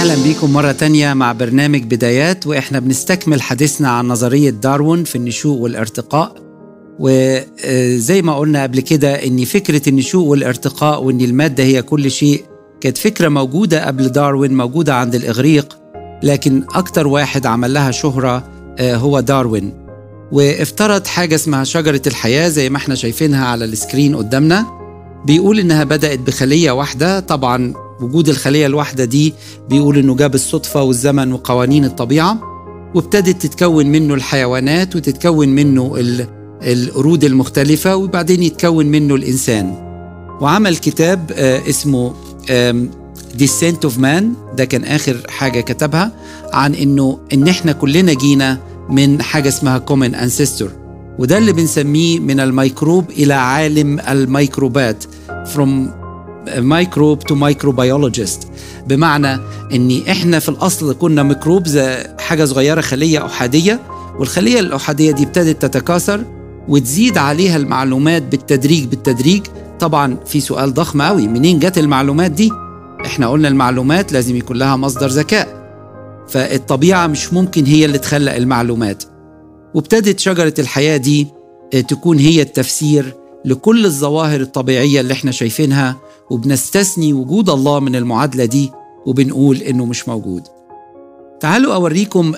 أهلا بيكم مرة تانية مع برنامج بدايات وإحنا بنستكمل حديثنا عن نظرية داروين في النشوء والارتقاء وزي ما قلنا قبل كده إن فكرة النشوء والارتقاء وإن المادة هي كل شيء كانت فكرة موجودة قبل داروين موجودة عند الإغريق لكن أكتر واحد عمل لها شهرة هو داروين وافترض حاجة اسمها شجرة الحياة زي ما احنا شايفينها على السكرين قدامنا بيقول إنها بدأت بخلية واحدة طبعا وجود الخلية الواحدة دي بيقول إنه جاب الصدفة والزمن وقوانين الطبيعة وابتدت تتكون منه الحيوانات وتتكون منه القرود المختلفة وبعدين يتكون منه الإنسان وعمل كتاب اسمه Descent of Man ده كان آخر حاجة كتبها عن إنه إن إحنا كلنا جينا من حاجة اسمها common ancestor وده اللي بنسميه من الميكروب إلى عالم الميكروبات from مايكروب تو مايكروبيولوجيست بمعنى ان احنا في الاصل كنا ميكروب زي حاجه صغيره خليه احاديه والخليه الاحاديه دي ابتدت تتكاثر وتزيد عليها المعلومات بالتدريج بالتدريج طبعا في سؤال ضخم قوي منين جت المعلومات دي احنا قلنا المعلومات لازم يكون لها مصدر ذكاء فالطبيعه مش ممكن هي اللي تخلق المعلومات وابتدت شجره الحياه دي تكون هي التفسير لكل الظواهر الطبيعيه اللي احنا شايفينها وبنستثني وجود الله من المعادله دي وبنقول انه مش موجود. تعالوا اوريكم